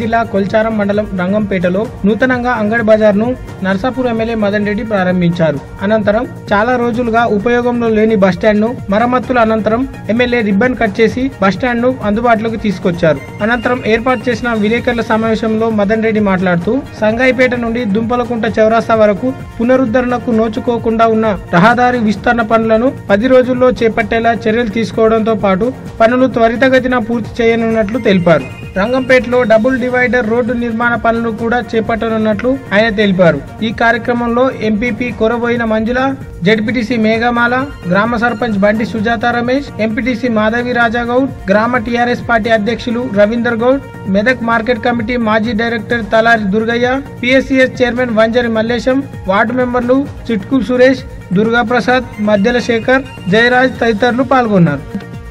జిల్లా కొల్చారం మండలం రంగంపేటలో నూతనంగా అంగడి బజార్ను నర్సాపూర్ ఎమ్మెల్యే మదన్ రెడ్డి ప్రారంభించారు అనంతరం చాలా రోజులుగా ఉపయోగంలో లేని బస్టాండ్ ను మరమ్మతుల అనంతరం ఎమ్మెల్యే రిబ్బన్ కట్ చేసి బస్టాండ్ ను అందుబాటులోకి తీసుకొచ్చారు అనంతరం ఏర్పాటు చేసిన విలేకరుల సమావేశంలో మదన్ రెడ్డి మాట్లాడుతూ సంగాయిపేట నుండి దుంపలకుంట చౌరాస్తా వరకు పునరుద్ధరణకు నోచుకోకుండా ఉన్న రహదారి విస్తరణ పనులను పది రోజుల్లో చేపట్టేలా చర్యలు తీసుకోవడంతో పాటు పనులు త్వరితగతిన పూర్తి చేయనున్నట్లు తెలిపారు రంగంపేటలో డబుల్ డివైడర్ రోడ్డు నిర్మాణ పనులు కూడా చేపట్టనున్నట్లు ఆయన తెలిపారు ఈ కార్యక్రమంలో ఎంపీపీ కొరబోయిన మంజుల జడ్పీటీసీ మేఘమాల గ్రామ సర్పంచ్ బండి సుజాత రమేష్ ఎంపీటీసీ మాధవి రాజాగౌడ్ గ్రామ టీఆర్ఎస్ పార్టీ అధ్యక్షులు రవీందర్ గౌడ్ మెదక్ మార్కెట్ కమిటీ మాజీ director Talari Durgaiah PSCS chairman Vanjari Mallesham ward మెంబర్లు చిట్కు సురేష్ దుర్గాప్రసాద్ మధ్యల శేఖర్ జయరాజ్ తదితరులు పాల్గొన్నారు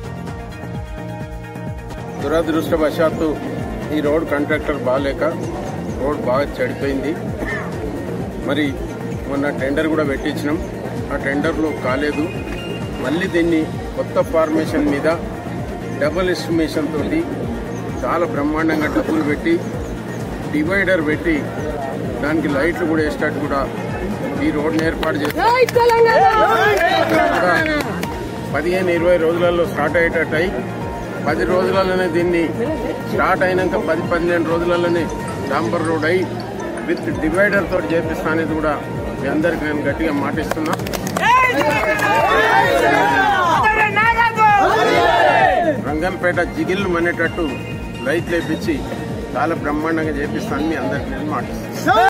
దురదృష్టవశాత్తు ఈ రోడ్ కాంట్రాక్టర్ బాగాలేక రోడ్ బాగా చెడిపోయింది మరి మొన్న టెండర్ కూడా పెట్టించినాం ఆ టెండర్లో కాలేదు మళ్ళీ దీన్ని కొత్త ఫార్మేషన్ మీద డబుల్ ఎస్టిమేషన్ తోటి చాలా బ్రహ్మాండంగా డబ్బులు పెట్టి డివైడర్ పెట్టి దానికి లైట్లు కూడా వేసేటట్టు కూడా ఈ రోడ్ని ఏర్పాటు చేసి కూడా పదిహేను ఇరవై రోజులలో స్టార్ట్ అయ్యేటట్టు అయి పది రోజులలోనే దీన్ని స్టార్ట్ అయినాక పది పదిహేను రోజులలోనే డాంబర్ రోడ్ అయి విత్ డివైడర్ తోటి చేపిస్తా అనేది కూడా మీ అందరికి నేను గట్టిగా మాటిస్తున్నా రంగంపేట జిగిళ్ళు మనేటట్టు లైట్లు వేపించి చాలా బ్రహ్మాండంగా చేపిస్తానని మీ అందరికి నేను మాటిస్తున్నాను